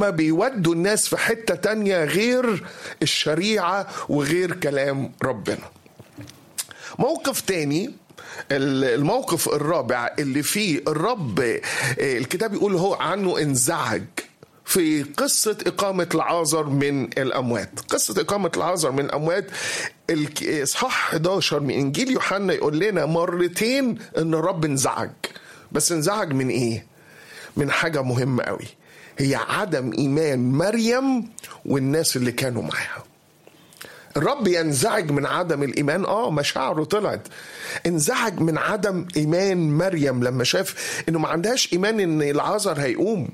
هم بيودوا الناس في حتة تانية غير الشريعة وغير كلام ربنا موقف تاني الموقف الرابع اللي فيه الرب الكتاب يقول هو عنه انزعج في قصة إقامة العازر من الأموات قصة إقامة العازر من الأموات إصحاح 11 من إنجيل يوحنا يقول لنا مرتين إن الرب انزعج بس انزعج من إيه؟ من حاجة مهمة قوي هي عدم إيمان مريم والناس اللي كانوا معاها الرب ينزعج من عدم الايمان اه مشاعره طلعت انزعج من عدم ايمان مريم لما شاف انه ما عندهاش ايمان ان العذر هيقوم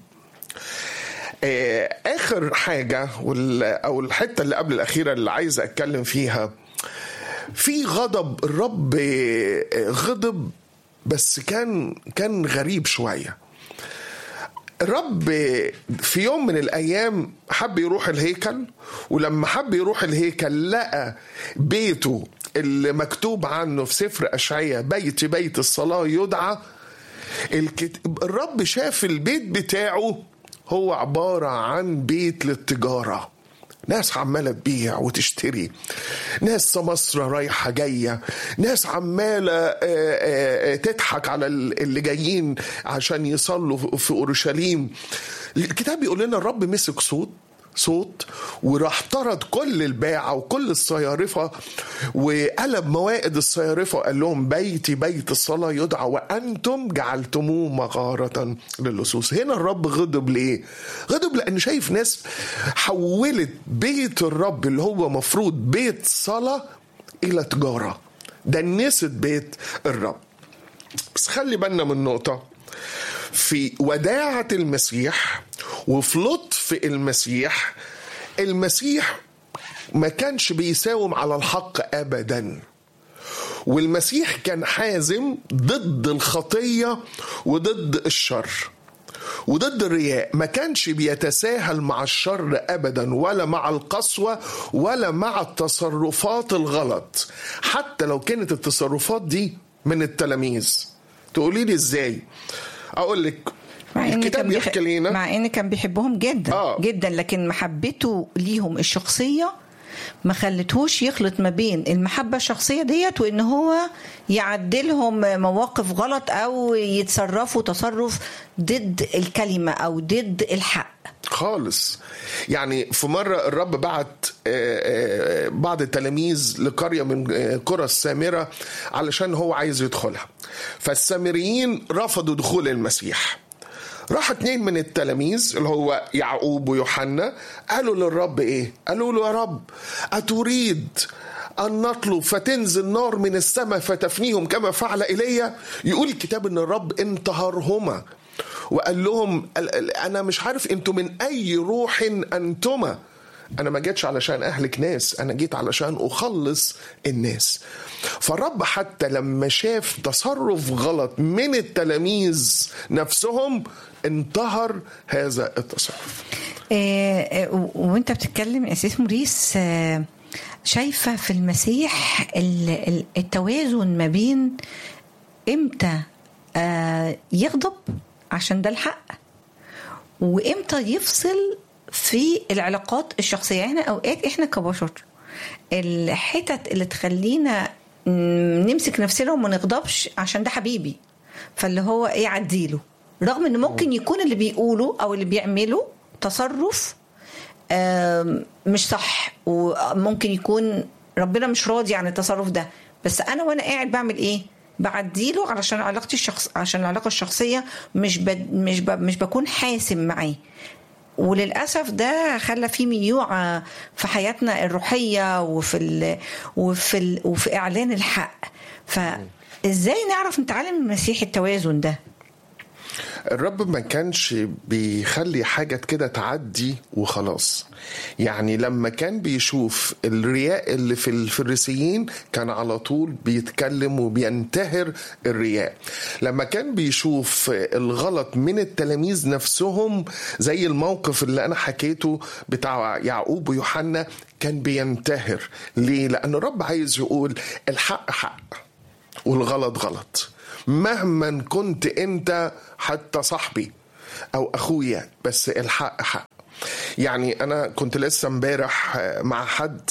اخر حاجه او الحته اللي قبل الاخيره اللي عايز اتكلم فيها في غضب الرب غضب بس كان كان غريب شويه الرب في يوم من الايام حب يروح الهيكل ولما حب يروح الهيكل لقى بيته اللي مكتوب عنه في سفر اشعياء بيت بيت الصلاه يدعى الرب شاف البيت بتاعه هو عباره عن بيت للتجاره ناس عمالة تبيع وتشتري ناس سمسرة رايحة جاية ناس عمالة تضحك على اللي جايين عشان يصلوا في أورشليم الكتاب يقول لنا الرب مسك صوت صوت وراح طرد كل الباعة وكل الصيارفة وقلب موائد الصيارفة قال لهم بيتي بيت الصلاة يدعى وأنتم جعلتموه مغارة للصوص هنا الرب غضب ليه غضب لأن شايف ناس حولت بيت الرب اللي هو مفروض بيت صلاة إلى تجارة دنست بيت الرب بس خلي بالنا من نقطة في وداعة المسيح وفي لطف المسيح المسيح ما كانش بيساوم على الحق ابدا والمسيح كان حازم ضد الخطيه وضد الشر وضد الرياء ما كانش بيتساهل مع الشر ابدا ولا مع القسوه ولا مع التصرفات الغلط حتى لو كانت التصرفات دي من التلاميذ تقولي لي ازاي اقول لك مع ان الكتاب كان يحكي لينا مع ان كان بيحبهم جدا آه. جدا لكن محبته ليهم الشخصيه ما خلتهوش يخلط ما بين المحبة الشخصية ديت وإن هو يعدلهم مواقف غلط أو يتصرفوا تصرف ضد الكلمة أو ضد الحق خالص يعني في مرة الرب بعت بعض التلاميذ لقرية من قرى السامرة علشان هو عايز يدخلها فالسامريين رفضوا دخول المسيح راح اتنين من التلاميذ اللي هو يعقوب ويوحنا قالوا للرب ايه قالوا له يا رب اتريد أن نطلب فتنزل نار من السماء فتفنيهم كما فعل إيليا يقول الكتاب أن الرب انتهرهما وقال لهم أنا مش عارف أنتم من أي روح أنتما أنا ما جيتش علشان أهلك ناس أنا جيت علشان أخلص الناس فالرب حتى لما شاف تصرف غلط من التلاميذ نفسهم انتهر هذا التصرف آه، آه، وانت بتتكلم يا سيد موريس آه، شايفة في المسيح ال- ال- التوازن ما بين امتى آه، يغضب عشان ده الحق وامتى يفصل في العلاقات الشخصيه يعني اوقات احنا كبشر الحتت اللي تخلينا ن- نمسك نفسنا وما نغضبش عشان ده حبيبي فاللي هو ايه عديله رغم ان ممكن يكون اللي بيقوله او اللي بيعمله تصرف آم، مش صح وممكن يكون ربنا مش راضي عن التصرف ده بس انا وانا قاعد بعمل ايه بعديله علشان علاقتي الشخص عشان العلاقه الشخصيه مش ب... مش ب... مش بكون حاسم معاه وللاسف ده خلى في ميوعه في حياتنا الروحيه وفي ال... وفي ال... وفي اعلان الحق فازاي نعرف نتعلم من المسيح التوازن ده الرب ما كانش بيخلي حاجة كده تعدي وخلاص يعني لما كان بيشوف الرياء اللي في الفريسيين كان على طول بيتكلم وبينتهر الرياء لما كان بيشوف الغلط من التلاميذ نفسهم زي الموقف اللي أنا حكيته بتاع يعقوب ويوحنا كان بينتهر ليه؟ لأن الرب عايز يقول الحق حق والغلط غلط مهما كنت انت حتى صاحبي او اخويا بس الحق حق يعني انا كنت لسه امبارح مع حد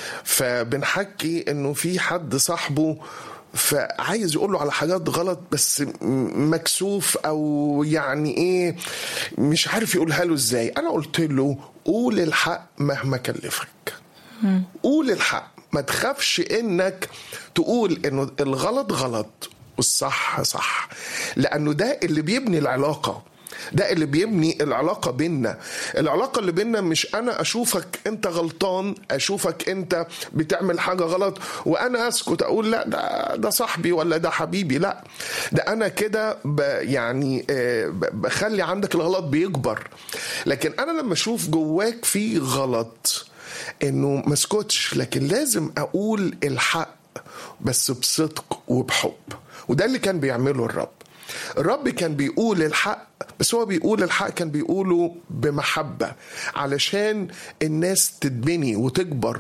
فبنحكي انه في حد صاحبه فعايز يقول له على حاجات غلط بس مكسوف او يعني ايه مش عارف يقولها له ازاي انا قلت له قول الحق مهما كلفك قول الحق ما تخافش انك تقول انه الغلط غلط والصح صح لانه ده اللي بيبني العلاقه ده اللي بيبني العلاقة بيننا العلاقة اللي بيننا مش أنا أشوفك أنت غلطان أشوفك أنت بتعمل حاجة غلط وأنا أسكت أقول لا ده, ده صاحبي ولا ده حبيبي لا ده أنا كده يعني بخلي عندك الغلط بيكبر لكن أنا لما أشوف جواك في غلط انه ما اسكتش لكن لازم اقول الحق بس بصدق وبحب وده اللي كان بيعمله الرب الرب كان بيقول الحق بس هو بيقول الحق كان بيقوله بمحبة علشان الناس تتبني وتكبر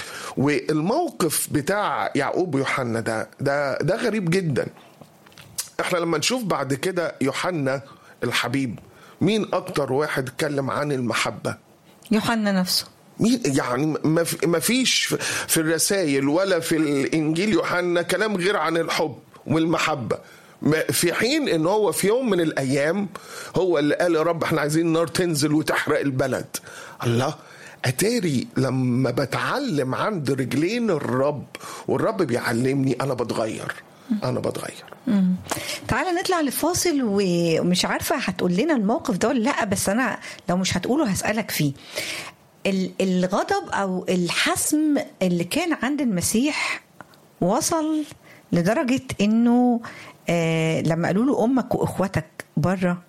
والموقف بتاع يعقوب ويوحنا ده ده ده غريب جدا احنا لما نشوف بعد كده يوحنا الحبيب مين اكتر واحد اتكلم عن المحبة يوحنا نفسه مين يعني ما فيش في الرسائل ولا في الانجيل يوحنا كلام غير عن الحب والمحبه في حين ان هو في يوم من الايام هو اللي قال يا رب احنا عايزين النار تنزل وتحرق البلد الله اتاري لما بتعلم عند رجلين الرب والرب بيعلمني انا بتغير انا بتغير تعالى نطلع لفاصل ومش عارفه هتقول لنا الموقف ده ولا لا بس انا لو مش هتقوله هسالك فيه الغضب او الحسم اللي كان عند المسيح وصل لدرجه انه آه لما قالوا له امك واخواتك بره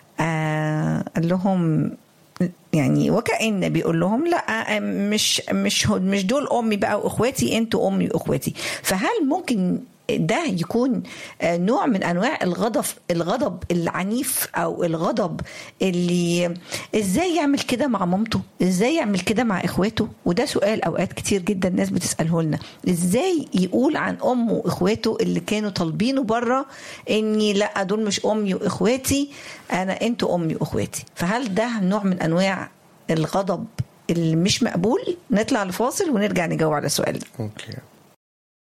آه قال لهم يعني وكأن بيقول لهم لا مش مش مش دول امي بقى واخواتي انتوا امي واخواتي فهل ممكن ده يكون نوع من انواع الغضب الغضب العنيف او الغضب اللي ازاي يعمل كده مع مامته ازاي يعمل كده مع اخواته وده سؤال اوقات كتير جدا الناس بتساله لنا ازاي يقول عن امه واخواته اللي كانوا طالبينه بره اني لا دول مش امي واخواتي انا انتوا امي واخواتي فهل ده نوع من انواع الغضب اللي مش مقبول نطلع لفاصل ونرجع نجاوب على السؤال ده اوكي